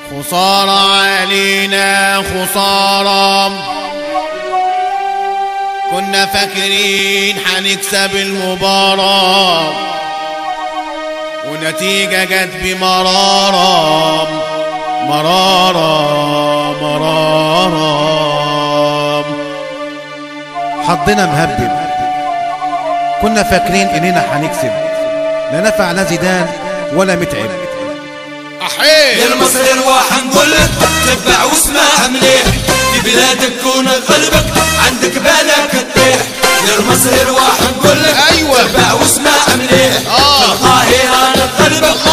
خسارة علينا خسارة كنا فاكرين هنكسب المباراة ونتيجة جت بمرارة مرارة مرارة حظنا مهبب كنا فاكرين اننا هنكسب لا نفعنا زيدان ولا متعب أحيي للمصري الواحد نقول لك تبع واسمع مليح في بلادك كون غلبك عندك بالك تطيح للمصري الواحد نقول لك أيوة. تبع واسمع مليح آه. في القاهرة نغلبك